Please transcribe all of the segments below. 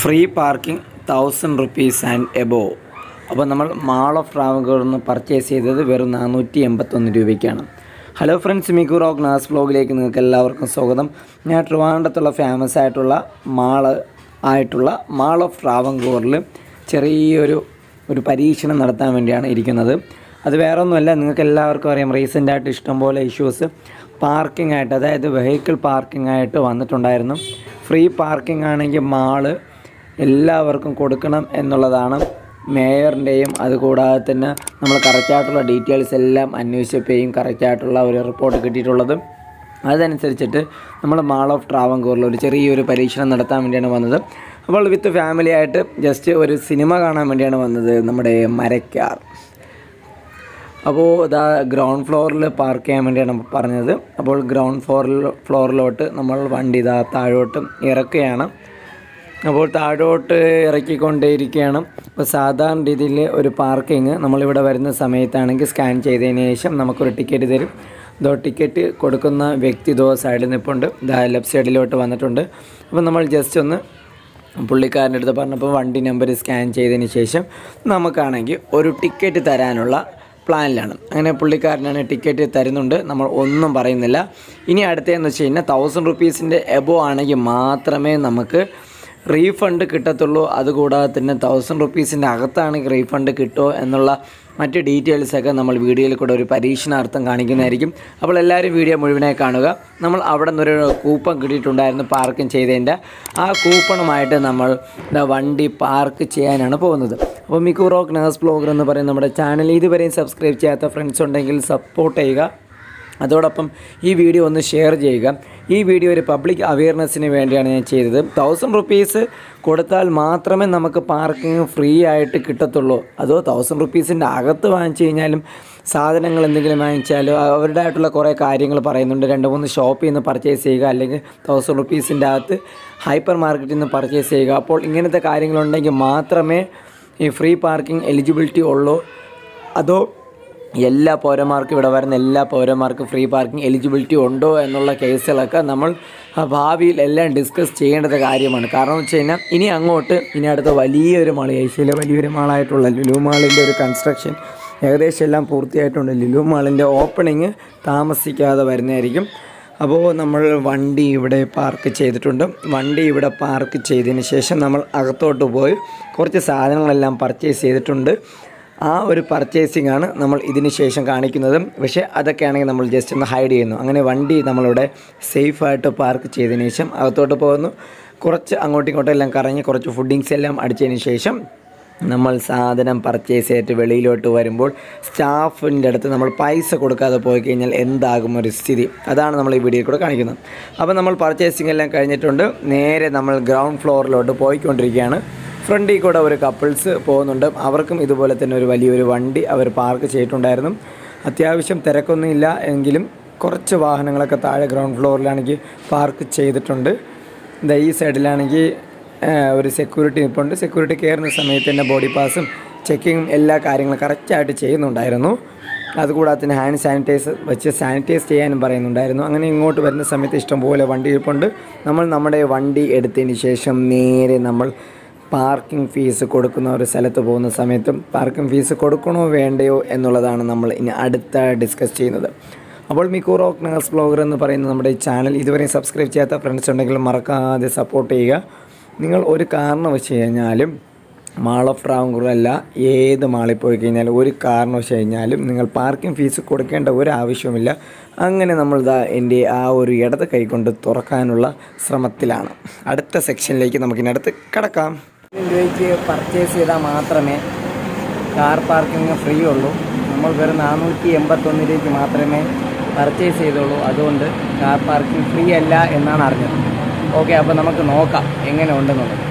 free parking thousand rupees and above അപ്പോൾ നമ്മൾ mall of ട്രാവൻകൂറിൽ നിന്ന് പർച്ചേസ് ചെയ്തത് വെറും നാനൂറ്റി എൺപത്തൊന്ന് രൂപയ്ക്കാണ് ഹലോ ഫ്രണ്ട്സ് മിക്കു റോക്ക് നാസ് വ്ലോഗിലേക്ക് നിങ്ങൾക്ക് എല്ലാവർക്കും സ്വാഗതം ഞാൻ ട്രിവാൻഡത്തുള്ള ഫേമസ് ആയിട്ടുള്ള മാള് ആയിട്ടുള്ള മാൾ ഓഫ് ട്രാവൻകൂറിൽ ചെറിയൊരു ഒരു പരീക്ഷണം നടത്താൻ വേണ്ടിയാണ് ഇരിക്കുന്നത് അത് വേറെ ഒന്നുമല്ല നിങ്ങൾക്ക് എല്ലാവർക്കും അറിയാം റീസെൻ്റായിട്ട് ഇഷ്ടംപോലെ ഇഷ്യൂസ് പാർക്കിംഗ് ആയിട്ട് അതായത് വെഹിക്കിൾ പാർക്കിംഗ് ആയിട്ട് വന്നിട്ടുണ്ടായിരുന്നു ഫ്രീ പാർക്കിംഗ് ആണെങ്കിൽ മാള് എല്ലാവർക്കും കൊടുക്കണം എന്നുള്ളതാണ് മേയറിൻ്റെയും അതുകൂടാതെ തന്നെ നമ്മൾ കറക്റ്റായിട്ടുള്ള ഡീറ്റെയിൽസ് എല്ലാം അന്വേഷിച്ചപ്പോഴും കറക്റ്റായിട്ടുള്ള ഒരു റിപ്പോർട്ട് കിട്ടിയിട്ടുള്ളത് അതനുസരിച്ചിട്ട് നമ്മൾ മാൾ ഓഫ് ട്രാവൻകൂറിൽ ഒരു ചെറിയൊരു പരീക്ഷണം നടത്താൻ വേണ്ടിയാണ് വന്നത് അപ്പോൾ വിത്ത് ഫാമിലി ആയിട്ട് ജസ്റ്റ് ഒരു സിനിമ കാണാൻ വേണ്ടിയാണ് വന്നത് നമ്മുടെ മരക്കാർ അപ്പോൾ ഇതാ ഗ്രൗണ്ട് ഫ്ലോറിൽ പാർക്ക് ചെയ്യാൻ വേണ്ടിയാണ് പറഞ്ഞത് അപ്പോൾ ഗ്രൗണ്ട് ഫ്ലോറിൽ ഫ്ലോറിലോട്ട് നമ്മൾ വണ്ടി ഇതാ താഴോട്ട് ഇറക്കുകയാണ് അപ്പോൾ താഴോട്ട് ഇറക്കിക്കൊണ്ടേയിരിക്കുകയാണ് അപ്പോൾ സാധാരണ രീതിയിൽ ഒരു പാർക്കിങ് നമ്മളിവിടെ വരുന്ന സമയത്താണെങ്കിൽ സ്കാൻ ചെയ്തതിന് ശേഷം നമുക്കൊരു ടിക്കറ്റ് തരും ഇതോ ടിക്കറ്റ് കൊടുക്കുന്ന വ്യക്തി ഇതോ സൈഡിൽ നിൽപ്പുണ്ട് ഇതാ ലെഫ്റ്റ് സൈഡിലോട്ട് വന്നിട്ടുണ്ട് അപ്പോൾ നമ്മൾ ജസ്റ്റ് ഒന്ന് പുള്ളിക്കാരൻ്റെ അടുത്ത് പറഞ്ഞപ്പോൾ വണ്ടി നമ്പർ സ്കാൻ ചെയ്തതിന് ശേഷം നമുക്കാണെങ്കിൽ ഒരു ടിക്കറ്റ് തരാനുള്ള പ്ലാനിലാണ് അങ്ങനെ പുള്ളിക്കാരനാണ് ടിക്കറ്റ് തരുന്നുണ്ട് നമ്മൾ ഒന്നും പറയുന്നില്ല ഇനി അടുത്തതെന്ന് വെച്ച് കഴിഞ്ഞാൽ തൗസൻഡ് റുപ്പീസിൻ്റെ എബോ ആണെങ്കിൽ മാത്രമേ നമുക്ക് റീഫണ്ട് കിട്ടത്തുള്ളൂ അതുകൂടാതെ തന്നെ തൗസൻഡ് റുപ്പീസിൻ്റെ അകത്താണെങ്കിൽ റീഫണ്ട് കിട്ടുമോ എന്നുള്ള മറ്റ് ഡീറ്റെയിൽസൊക്കെ നമ്മൾ വീഡിയോയിൽ കൂടെ ഒരു പരീക്ഷണാർത്ഥം കാണിക്കുന്നതായിരിക്കും അപ്പോൾ എല്ലാവരും വീഡിയോ മുഴുവനായി കാണുക നമ്മൾ അവിടെ നിന്നൊരു കൂപ്പൺ കിട്ടിയിട്ടുണ്ടായിരുന്നു പാർക്കിംഗ് ചെയ്തതിൻ്റെ ആ കൂപ്പണുമായിട്ട് നമ്മൾ ദാ വണ്ടി പാർക്ക് ചെയ്യാനാണ് പോകുന്നത് അപ്പോൾ മിക്കു റോക്ക് നേഴ്സ് ബ്ലോഗർ എന്ന് പറയുന്ന നമ്മുടെ ചാനൽ ഇതുവരെയും സബ്സ്ക്രൈബ് ചെയ്യാത്ത ഫ്രണ്ട്സ് ഉണ്ടെങ്കിൽ സപ്പോർട്ട് ചെയ്യുക അതോടൊപ്പം ഈ വീഡിയോ ഒന്ന് ഷെയർ ചെയ്യുക ഈ വീഡിയോ ഒരു പബ്ലിക് അവയർനെസ്സിന് വേണ്ടിയാണ് ഞാൻ ചെയ്തത് തൗസൻഡ് റുപ്പീസ് കൊടുത്താൽ മാത്രമേ നമുക്ക് പാർക്കിംഗ് ഫ്രീ ആയിട്ട് കിട്ടത്തുള്ളൂ അതോ തൗസൻഡ് റുപ്പീസിൻ്റെ അകത്ത് വാങ്ങിച്ചു കഴിഞ്ഞാലും സാധനങ്ങൾ എന്തെങ്കിലും വാങ്ങിച്ചാലോ അവരുടെ ആയിട്ടുള്ള കുറേ കാര്യങ്ങൾ പറയുന്നുണ്ട് രണ്ട് മൂന്ന് ഷോപ്പിൽ നിന്ന് പർച്ചേസ് ചെയ്യുക അല്ലെങ്കിൽ തൗസൻഡ് റുപ്പീസിൻ്റെ അകത്ത് ഹൈപ്പർ മാർക്കറ്റിൽ നിന്ന് പർച്ചേസ് ചെയ്യുക അപ്പോൾ ഇങ്ങനത്തെ കാര്യങ്ങളുണ്ടെങ്കിൽ മാത്രമേ ഈ ഫ്രീ പാർക്കിംഗ് എലിജിബിലിറ്റി ഉള്ളൂ അതോ എല്ലാ പൗരന്മാർക്കും ഇവിടെ വരുന്ന എല്ലാ പൗരന്മാർക്കും ഫ്രീ പാർക്കിംഗ് എലിജിബിലിറ്റി ഉണ്ടോ എന്നുള്ള കേസുകളൊക്കെ നമ്മൾ ആ ഭാവിയിൽ എല്ലാം ഡിസ്കസ് ചെയ്യേണ്ടത് കാര്യമാണ് കാരണം എന്ന് വെച്ച് കഴിഞ്ഞാൽ ഇനി അങ്ങോട്ട് ഇനി അടുത്ത വലിയൊരു മാൾ ഏഷ്യയിലെ വലിയൊരു മാളായിട്ടുള്ള ലുലു മാളിൻ്റെ ഒരു കൺസ്ട്രക്ഷൻ ഏകദേശം എല്ലാം പൂർത്തിയായിട്ടുണ്ട് ലുലു മാളിൻ്റെ ഓപ്പണിങ് താമസിക്കാതെ വരുന്നതായിരിക്കും അപ്പോൾ നമ്മൾ വണ്ടി ഇവിടെ പാർക്ക് ചെയ്തിട്ടുണ്ട് വണ്ടി ഇവിടെ പാർക്ക് ചെയ്തതിന് ശേഷം നമ്മൾ അകത്തോട്ട് പോയി കുറച്ച് സാധനങ്ങളെല്ലാം പർച്ചേസ് ചെയ്തിട്ടുണ്ട് ആ ഒരു പർച്ചേസിംഗ് ആണ് നമ്മൾ ഇതിന് ശേഷം കാണിക്കുന്നത് പക്ഷേ അതൊക്കെ ആണെങ്കിൽ നമ്മൾ ജസ്റ്റ് ഒന്ന് ഹൈഡ് ചെയ്യുന്നു അങ്ങനെ വണ്ടി നമ്മളിവിടെ സേഫായിട്ട് പാർക്ക് ചെയ്തതിന് ശേഷം അകത്തോട്ട് പോകുന്നു കുറച്ച് അങ്ങോട്ടും ഇങ്ങോട്ടും എല്ലാം കറങ്ങി കുറച്ച് ഫുഡിങ്സ് എല്ലാം അടിച്ചതിന് ശേഷം നമ്മൾ സാധനം പർച്ചേസ് ചെയ്തിട്ട് വെളിയിലോട്ട് വരുമ്പോൾ സ്റ്റാഫിൻ്റെ അടുത്ത് നമ്മൾ പൈസ കൊടുക്കാതെ പോയി കഴിഞ്ഞാൽ എന്താകും ഒരു സ്ഥിതി അതാണ് നമ്മൾ ഈ വീഡിയോയിൽ കൂടെ കാണിക്കുന്നത് അപ്പോൾ നമ്മൾ പർച്ചേസിംഗ് എല്ലാം കഴിഞ്ഞിട്ടുണ്ട് നേരെ നമ്മൾ ഗ്രൗണ്ട് ഫ്ലോറിലോട്ട് പോയിക്കൊണ്ടിരിക്കുകയാണ് ഫ്രണ്ടിൽ കൂടെ ഒരു കപ്പിൾസ് പോകുന്നുണ്ട് അവർക്കും ഇതുപോലെ തന്നെ ഒരു വലിയൊരു വണ്ടി അവർ പാർക്ക് ചെയ്തിട്ടുണ്ടായിരുന്നു അത്യാവശ്യം തിരക്കൊന്നുമില്ല എങ്കിലും കുറച്ച് വാഹനങ്ങളൊക്കെ താഴെ ഗ്രൗണ്ട് ഫ്ലോറിലാണെങ്കിൽ പാർക്ക് ചെയ്തിട്ടുണ്ട് ദാ ഈ സൈഡിലാണെങ്കിൽ ഒരു സെക്യൂരിറ്റി നിൽപ്പുണ്ട് സെക്യൂരിറ്റി കയറുന്ന സമയത്ത് തന്നെ ബോഡി പാസും ചെക്കിങ്ങും എല്ലാ കാര്യങ്ങളും കറക്റ്റായിട്ട് ചെയ്യുന്നുണ്ടായിരുന്നു അതുകൂടാതെ തന്നെ ഹാൻഡ് സാനിറ്റൈസർ വെച്ച് സാനിറ്റൈസ് ചെയ്യാനും പറയുന്നുണ്ടായിരുന്നു അങ്ങനെ ഇങ്ങോട്ട് വരുന്ന സമയത്ത് ഇഷ്ടംപോലെ വണ്ടി ഇരിപ്പുണ്ട് നമ്മൾ നമ്മുടെ വണ്ടി എടുത്തതിന് ശേഷം നേരെ നമ്മൾ പാർക്കിംഗ് ഫീസ് കൊടുക്കുന്ന ഒരു സ്ഥലത്ത് പോകുന്ന സമയത്തും പാർക്കിംഗ് ഫീസ് കൊടുക്കണോ വേണ്ടയോ എന്നുള്ളതാണ് നമ്മൾ ഇനി അടുത്ത ഡിസ്കസ് ചെയ്യുന്നത് അപ്പോൾ മിക്കു റോക്ക് നേഴ്സ് ബ്ലോഗർ എന്ന് പറയുന്ന നമ്മുടെ ഈ ചാനൽ ഇതുവരെ സബ്സ്ക്രൈബ് ചെയ്യാത്ത ഫ്രണ്ട്സ് ഉണ്ടെങ്കിൽ മറക്കാതെ സപ്പോർട്ട് ചെയ്യുക നിങ്ങൾ ഒരു കാരണം വെച്ച് കഴിഞ്ഞാലും മാൾ ഓഫ് ട്രാവൻകൂറല്ല ഏത് മാളിൽ പോയി കഴിഞ്ഞാലും ഒരു കാരണം വെച്ച് കഴിഞ്ഞാലും നിങ്ങൾ പാർക്കിംഗ് ഫീസ് കൊടുക്കേണ്ട ഒരു ആവശ്യവുമില്ല അങ്ങനെ നമ്മൾ ഇതാ എൻ്റെ ആ ഒരു ഇടത് കൈകൊണ്ട് തുറക്കാനുള്ള ശ്രമത്തിലാണ് അടുത്ത സെക്ഷനിലേക്ക് നമുക്കിനടുത്ത് കിടക്കാം രൂപയ്ക്ക് പർച്ചേസ് ചെയ്താൽ മാത്രമേ കാർ പാർക്കിംഗ് ഫ്രീ ഉള്ളൂ നമ്മൾ വെറും നാനൂറ്റി എൺപത്തൊന്ന് രൂപയ്ക്ക് മാത്രമേ പർച്ചേസ് ചെയ്തുള്ളൂ അതുകൊണ്ട് കാർ പാർക്കിംഗ് ഫ്രീ അല്ല എന്നാണ് അറിഞ്ഞത് ഓക്കെ അപ്പോൾ നമുക്ക് നോക്കാം എങ്ങനെ ഉണ്ടെന്നുള്ളത്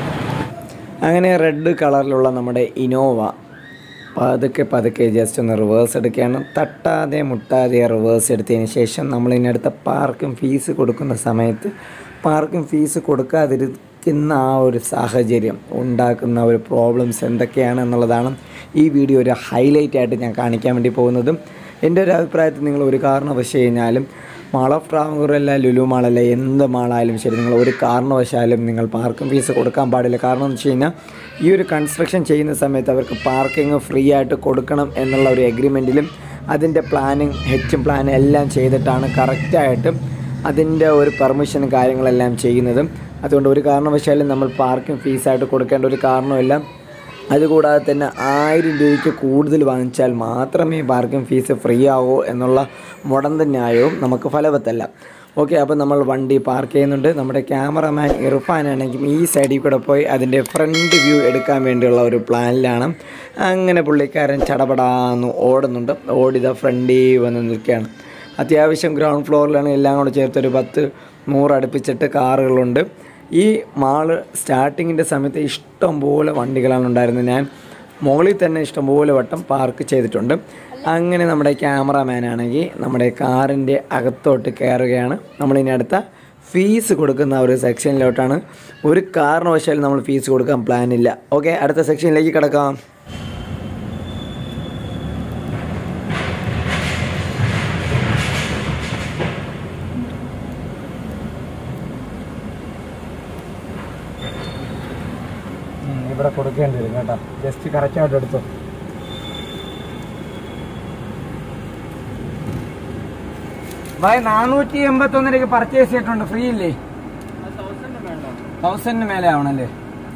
അങ്ങനെ റെഡ് കളറിലുള്ള നമ്മുടെ ഇനോവ പതുക്കെ പതുക്കെ ജസ്റ്റ് ഒന്ന് റിവേഴ്സ് എടുക്കുകയാണ് തട്ടാതെ മുട്ടാതെ റിവേഴ്സ് എടുത്തതിന് ശേഷം നമ്മൾ ഇതിനടുത്ത പാർക്കിംഗ് ഫീസ് കൊടുക്കുന്ന സമയത്ത് പാർക്കിംഗ് ഫീസ് കൊടുക്കാതിരിക്കുന്ന ആ ഒരു സാഹചര്യം ഉണ്ടാക്കുന്ന ഒരു പ്രോബ്ലംസ് എന്തൊക്കെയാണ് എന്നുള്ളതാണ് ഈ വീഡിയോ ഒരു ഹൈലൈറ്റ് ആയിട്ട് ഞാൻ കാണിക്കാൻ വേണ്ടി പോകുന്നതും എൻ്റെ ഒരു അഭിപ്രായത്തിൽ നിങ്ങൾ ഒരു കാരണവശ കഴിഞ്ഞാലും മാൾ ഓഫ് ട്രാവൻകൂറല്ല ലുലു മാളല്ല എന്ത് മാളായാലും ശരി നിങ്ങൾ ഒരു കാരണവശാലും നിങ്ങൾ പാർക്കിംഗ് ഫീസ് കൊടുക്കാൻ പാടില്ല കാരണം എന്ന് വെച്ച് കഴിഞ്ഞാൽ ഈ ഒരു കൺസ്ട്രക്ഷൻ ചെയ്യുന്ന സമയത്ത് അവർക്ക് പാർക്കിംഗ് ഫ്രീ ആയിട്ട് കൊടുക്കണം എന്നുള്ള ഒരു എഗ്രിമെൻറ്റിലും അതിൻ്റെ പ്ലാനിങ് ഹെച്ചും പ്ലാനും എല്ലാം ചെയ്തിട്ടാണ് കറക്റ്റായിട്ട് അതിൻ്റെ ഒരു പെർമിഷനും കാര്യങ്ങളെല്ലാം ചെയ്യുന്നതും അതുകൊണ്ട് ഒരു കാരണവശാലും നമ്മൾ പാർക്കിംഗ് ഫീസായിട്ട് കൊടുക്കേണ്ട ഒരു കാരണമില്ല അതുകൂടാതെ തന്നെ ആയിരം രൂപയ്ക്ക് കൂടുതൽ വാങ്ങിച്ചാൽ മാത്രമേ പാർക്കിംഗ് ഫീസ് ഫ്രീ ആവൂ എന്നുള്ള മുടന്ത ന്യായവും നമുക്ക് ഫലവത്തല്ല ഓക്കെ അപ്പോൾ നമ്മൾ വണ്ടി പാർക്ക് ചെയ്യുന്നുണ്ട് നമ്മുടെ ക്യാമറമാൻ ഇർഫാനാണെങ്കിൽ ഈ സൈഡിൽ കൂടെ പോയി അതിൻ്റെ ഫ്രണ്ട് വ്യൂ എടുക്കാൻ വേണ്ടിയുള്ള ഒരു പ്ലാനിലാണ് അങ്ങനെ പുള്ളിക്കാരൻ ചടപടാന്ന് ഓടുന്നുണ്ട് ഓടിത ഫ്രണ്ടിൽ വന്ന് നിൽക്കുകയാണ് അത്യാവശ്യം ഗ്രൗണ്ട് ഫ്ലോറിലാണ് എല്ലാം കൂടെ ചേർത്തൊരു പത്ത് നൂറ് അടുപ്പിച്ചിട്ട് കാറുകളുണ്ട് ഈ മാള് സ്റ്റാർട്ടിങ്ങിൻ്റെ സമയത്ത് ഇഷ്ടംപോലെ വണ്ടികളാണ് ഉണ്ടായിരുന്നത് ഞാൻ മുകളിൽ തന്നെ ഇഷ്ടംപോലെ വട്ടം പാർക്ക് ചെയ്തിട്ടുണ്ട് അങ്ങനെ നമ്മുടെ ക്യാമറാമാൻ ആണെങ്കിൽ നമ്മുടെ കാറിൻ്റെ അകത്തോട്ട് കയറുകയാണ് നമ്മളിനി അടുത്ത ഫീസ് കൊടുക്കുന്ന ഒരു സെക്ഷനിലോട്ടാണ് ഒരു കാരണവശാലും നമ്മൾ ഫീസ് കൊടുക്കാൻ പ്ലാൻ ഇല്ല ഓക്കെ അടുത്ത സെക്ഷനിലേക്ക് കിടക്കാം ഇവിടെ കൊടുക്കേണ്ടി വരും കേട്ടോ ജസ്റ്റ് കറക്റ്റായിട്ട് എടുത്തു ഭായ് നാനൂറ്റി എൺപത്തൊന്നിലേക്ക് പർച്ചേസ് ചെയ്തിട്ടുണ്ട് ഫ്രീ ഇല്ലേ തൗസൻഡിന് മേലെ ആവണല്ലേ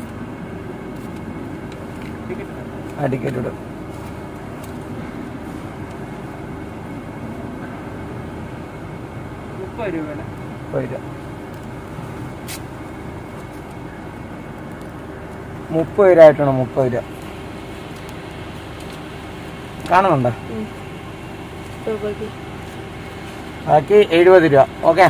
ആ ടിക്കറ്റ് ഇടും മുപ്പത് രൂപയുടെ പോയിട്ട് മുപ്പത് രൂപ ആയിട്ടാണ് മുപ്പത് രൂപ കാണുന്നുണ്ടോ രൂപയ്ക്ക് ബാക്കി എഴുപത് രൂപ ഓക്കെ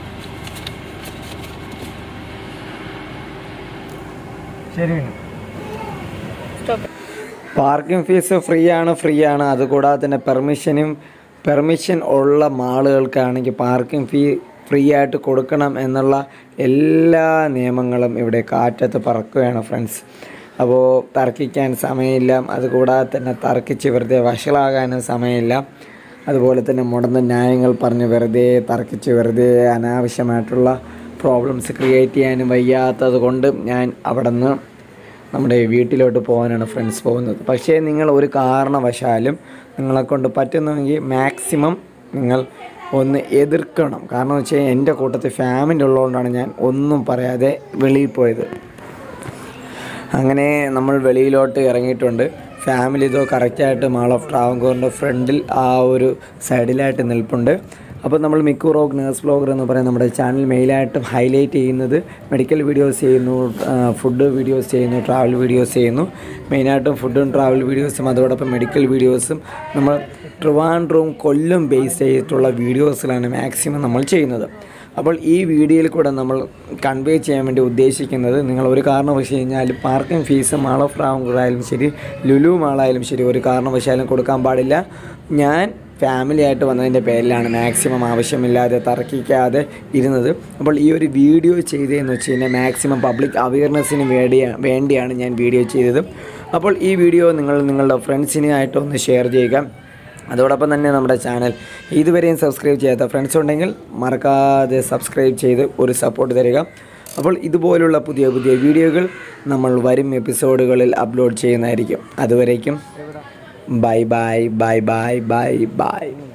ശരി സ്റ്റോപ്പ് പാർക്കിംഗ് ഫീസ് ഫ്രീ ആണ് ഫ്രീ ആണ് അതുകൂടാതെ തന്നെ പെർമിഷനും പെർമിഷൻ ഉള്ള മാളുകൾക്കാണെങ്കിൽ പാർക്കിംഗ് ഫീ ഫ്രീ ആയിട്ട് കൊടുക്കണം എന്നുള്ള എല്ലാ നിയമങ്ങളും ഇവിടെ കാറ്റത്ത് പറക്കുകയാണ് ഫ്രണ്ട്സ് അപ്പോൾ തർക്കിക്കാൻ സമയമില്ല അതുകൂടാതെ തന്നെ തർക്കിച്ച് വെറുതെ വഷളാകാനും സമയമില്ല അതുപോലെ തന്നെ മുടന്ന ന്യായങ്ങൾ പറഞ്ഞ് വെറുതെ തർക്കിച്ച് വെറുതെ അനാവശ്യമായിട്ടുള്ള പ്രോബ്ലംസ് ക്രിയേറ്റ് ചെയ്യാനും വയ്യാത്തത് കൊണ്ട് ഞാൻ അവിടെ നിന്ന് നമ്മുടെ വീട്ടിലോട്ട് പോകാനാണ് ഫ്രണ്ട്സ് പോകുന്നത് പക്ഷേ നിങ്ങൾ ഒരു കാരണവശാലും നിങ്ങളെ കൊണ്ട് പറ്റുന്നെങ്കിൽ മാക്സിമം നിങ്ങൾ ഒന്ന് എതിർക്കണം കാരണം എന്ന് വെച്ചാൽ എൻ്റെ കൂട്ടത്തിൽ ഫാമിലി ഉള്ളതുകൊണ്ടാണ് ഞാൻ ഒന്നും പറയാതെ വെളിയിൽ പോയത് അങ്ങനെ നമ്മൾ വെളിയിലോട്ട് ഇറങ്ങിയിട്ടുണ്ട് ഫാമിലി ഇതോ കറക്റ്റായിട്ട് മാൾ ഓഫ് ട്രാവൻകൂറിൻ്റെ ഫ്രണ്ടിൽ ആ ഒരു സൈഡിലായിട്ട് നിൽപ്പുണ്ട് അപ്പോൾ നമ്മൾ മിക്കു റോക്ക് നേഴ്സ് ബ്ലോഗർ എന്ന് പറയുന്ന നമ്മുടെ ചാനൽ മെയിനായിട്ടും ഹൈലൈറ്റ് ചെയ്യുന്നത് മെഡിക്കൽ വീഡിയോസ് ചെയ്യുന്നു ഫുഡ് വീഡിയോസ് ചെയ്യുന്നു ട്രാവൽ വീഡിയോസ് ചെയ്യുന്നു മെയിനായിട്ടും ഫുഡും ട്രാവൽ വീഡിയോസും അതോടൊപ്പം മെഡിക്കൽ വീഡിയോസും നമ്മൾ ട്രിവാൻഡ്രവും കൊല്ലം ബേസ് ചെയ്തിട്ടുള്ള വീഡിയോസിലാണ് മാക്സിമം നമ്മൾ ചെയ്യുന്നത് അപ്പോൾ ഈ വീഡിയോയിൽ കൂടെ നമ്മൾ കൺവേ ചെയ്യാൻ വേണ്ടി ഉദ്ദേശിക്കുന്നത് നിങ്ങൾ ഒരു കാരണവശാലും കഴിഞ്ഞാൽ പാർക്കിംഗ് ഫീസ് മാൾ ഓഫ് ട്രാവൻകൂറായാലും ശരി ലുലു മാളായാലും ശരി ഒരു കാരണവശാലും കൊടുക്കാൻ പാടില്ല ഞാൻ ഫാമിലി ആയിട്ട് വന്നതിൻ്റെ പേരിലാണ് മാക്സിമം ആവശ്യമില്ലാതെ തർക്കിക്കാതെ ഇരുന്നത് അപ്പോൾ ഈ ഒരു വീഡിയോ ചെയ്തതെന്ന് വെച്ച് കഴിഞ്ഞാൽ മാക്സിമം പബ്ലിക് അവയർനെസ്സിന് വേണ്ടിയാണ് വേണ്ടിയാണ് ഞാൻ വീഡിയോ ചെയ്തത് അപ്പോൾ ഈ വീഡിയോ നിങ്ങൾ നിങ്ങളുടെ ഫ്രണ്ട്സിനായിട്ടൊന്ന് ഷെയർ ചെയ്യുക അതോടൊപ്പം തന്നെ നമ്മുടെ ചാനൽ ഇതുവരെയും സബ്സ്ക്രൈബ് ചെയ്യാത്ത ഫ്രണ്ട്സ് ഉണ്ടെങ്കിൽ മറക്കാതെ സബ്സ്ക്രൈബ് ചെയ്ത് ഒരു സപ്പോർട്ട് തരിക അപ്പോൾ ഇതുപോലുള്ള പുതിയ പുതിയ വീഡിയോകൾ നമ്മൾ വരും എപ്പിസോഡുകളിൽ അപ്ലോഡ് ചെയ്യുന്നതായിരിക്കും അതുവരേക്കും bye bye bye bye bye by